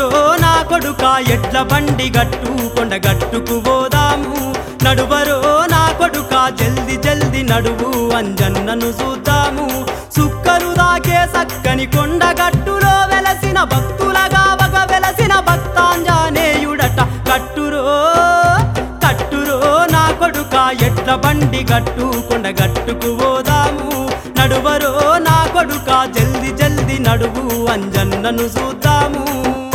కట్టురో నా కొడుక ఎడ్ల బండి గట్టు కొండ గట్టుకు పోదాము నడువరో నా కొడుక జల్ది జల్ది నడువు అంజన్నను చూద్దాము సుక్కరు దాకే సక్కని కొండ గట్టులో వెలసిన భక్తులగా వగ వెలసిన భక్తాంజనేయుడట కట్టురో కట్టురో నా కొడుక ఎడ్ల బండి గట్టు కొండ గట్టుకు పోదాము నడువరో నా కొడుక జల్ది జల్ది నడువు అంజన్నను చూద్దాము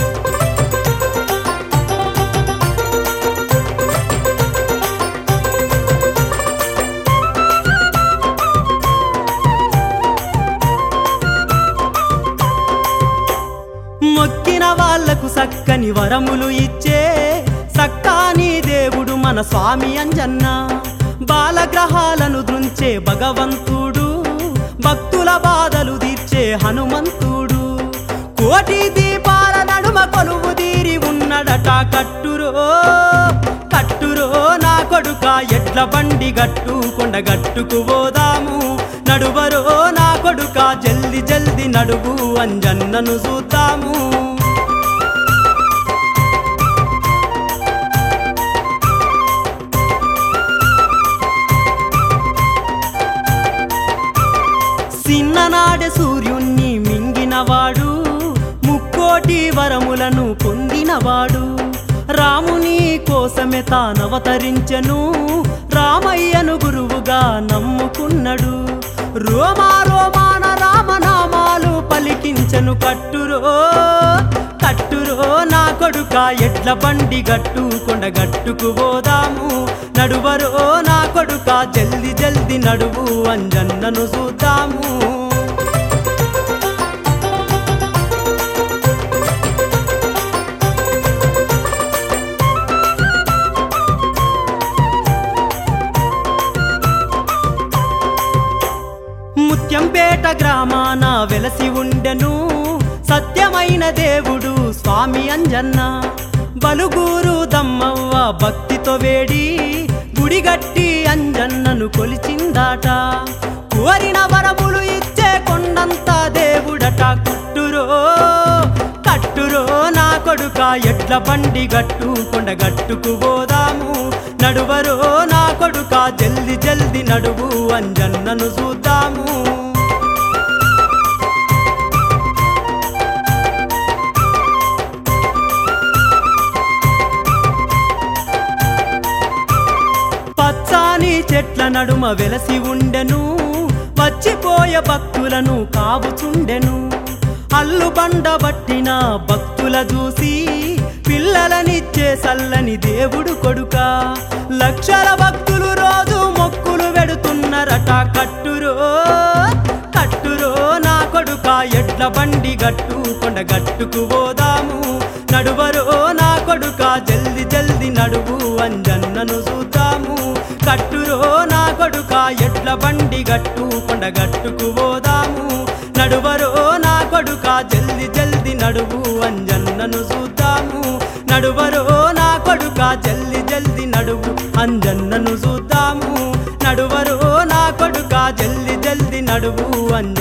మొక్కిన వాళ్లకు సక్కని వరములు ఇచ్చే సక్కాని దేవుడు మన స్వామి అంజన్న బాలగ్రహాలను దృంచే భగవంతుడు భక్తుల బాధలు తీర్చే హనుమంతుడు కోటి దీపాల నడుమ కొలువు తీరి ఉన్నడట కట్టురో కట్టురో నా కొడుక ఎడ్ల బండి గట్టు కొండ గట్టుకు పోదాము నడువరో నా కొడుక జల్ది జల్ది నడువు అంజన్నను చూద్దాము చిన్ననాడే సూర్యుణ్ణి మింగినవాడు ముక్కోటి వరములను పొందినవాడు రాముని కోసమే తానవతరించెను రామయ్యను గురువుగా నమ్ముకున్నడు రోమా రోమాన రామనామాలు పలికించను కట్టురో కట్టురో నా కొడుక ఎడ్ల బండి గట్టు కొండ గట్టుకు పోదాము నడువరో నా కొడుక జల్ది జల్ది నడువు అంజన్నను చూద్దాము ముత్యంపేట గ్రామాన వెలసి ఉండెను సత్యమైన దేవుడు స్వామి అంజన్న బలుగూరు దమ్మవ్వ భక్తితో వేడి గుడిగట్టి అంజన్నను కొలిచిందాట కోరిన వరములు ఇచ్చే కొండంత దేవుడట కుట్టురో కట్టురో నా కొడుక ఎడ్ల బండి గట్టు కొండ గట్టుకు పోదాము నడువరో నా కొడుక జల్ది జల్ది నడువు అంజన్నను చూద్దాము పచ్చాని చెట్ల నడుమ వెలసి ఉండెను వచ్చిపోయే భక్తులను కావుచుండెను అల్లు బండ బట్టిన భక్తుల చూసి పిల్లలనిచ్చే సల్లని దేవుడు కొడుక లక్షల భక్తులు రోజు మొక్కులు వెడుతున్నరట కట్టురో కట్టురో నా కొడుక ఎడ్ల బండి గట్టు కొండ గట్టుకు పోదాము నడువరో నా కొడుక జల్ది జల్ది నడువు అంజన్నను చూద్దాము కట్టురో నా కొడుక ఎడ్ల బండి గట్టు కొండ గట్టుకు పోదాము నడువరో నా కొడుక జల్ది జల్ది నడువు అంజన్నను చూద్దాము నడువరో నా కొడుక జల్ది జల్ది నడువు అంజన్నను చూద్దాము నడువరో నా కొడుక జల్ది జల్ది నడువు అంజ